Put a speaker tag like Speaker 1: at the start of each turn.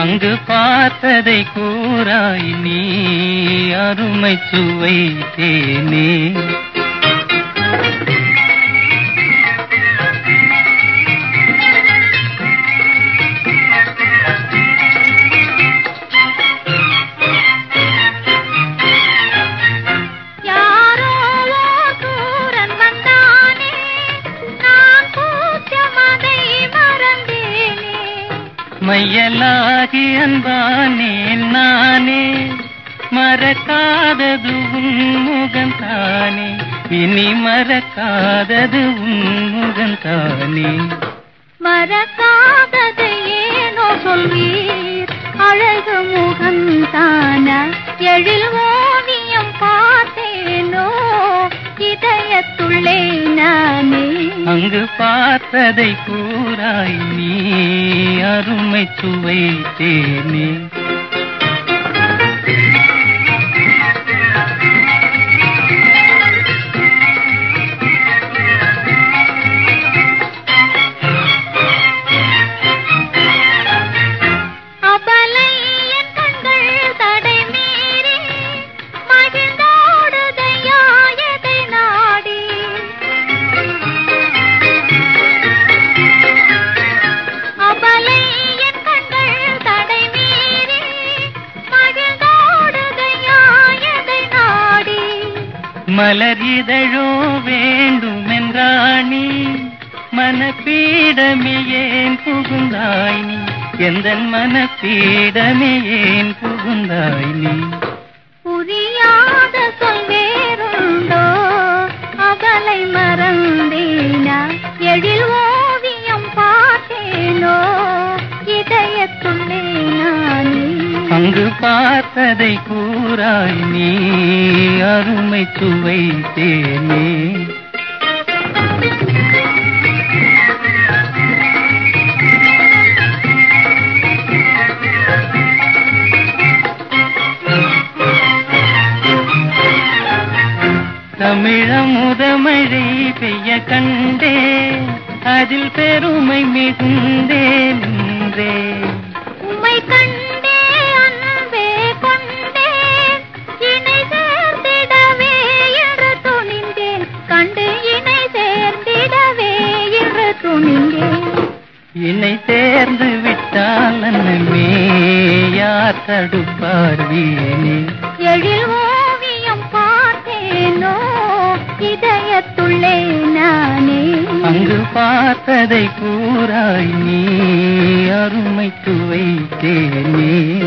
Speaker 1: அங்கு பார்த்ததை கூறாய் நீ அருமை சுவை தேனே
Speaker 2: யாரோ தூரன் வந்தானே நான் கூச்சமதை மறந்தேனே
Speaker 1: மையலாகி அன்பானே நானே மறக்காதது உன் முகந்தானே இனி மறக்காதது உன் முகந்தானே
Speaker 2: மறக்காதது ஏனோ சொல்வீர் அழகு முகந்தான எழில் ஓவியம் பார்த்தேனோ இதயத்துள்ளே நானே
Speaker 1: அங்கு பார்த்ததை கூறாய் நீ அருமை சுவை தேனே
Speaker 2: அபலை என் கண்கள் தடை மீறி மகிழ்ந்தோடுதையா எதை நாடி அபலை என் கண்கள் தடை மீறி மகிழ்ந்தோடுதையா எதை நாடி
Speaker 1: மலர் இதழோ வேண்டுமென்றாணி மனப்பீடமே ஏன் புகுந்தாய் நீ எந்த மனப்பீடமே ஏன் புகுந்தாய் நீ
Speaker 2: புரியாத சொல் வேறுண்டோ அகலை மறந்தேனா எழில் ஓவியம் பார்த்தேனோ இதயத்துள்ளே நானே
Speaker 1: அங்கு பார்த்ததை கூறாய் நீ அருமை சுவை தேனே தமிழமுதமழை பெய்ய கண்டே அதில் பெருமை மிகுந்தே நின்றே
Speaker 2: உம்மை கண்டே அன்பே கொண்டேன் இணை சேர்ந்திடவே என்று துணிந்தேன் கண்டு இணை சேர்ந்திடவே என்று துணிந்தேன்
Speaker 1: இணை சேர்ந்து விட்டால் அன்னமே யார் தடுப்பார் வீணே
Speaker 2: எழில் ஓவியம் பார்த்தேனோ இதயத்துள்ளே நானே
Speaker 1: அங்கு பார்த்ததை கூறாய் நீ அருமை துவைத்தேனே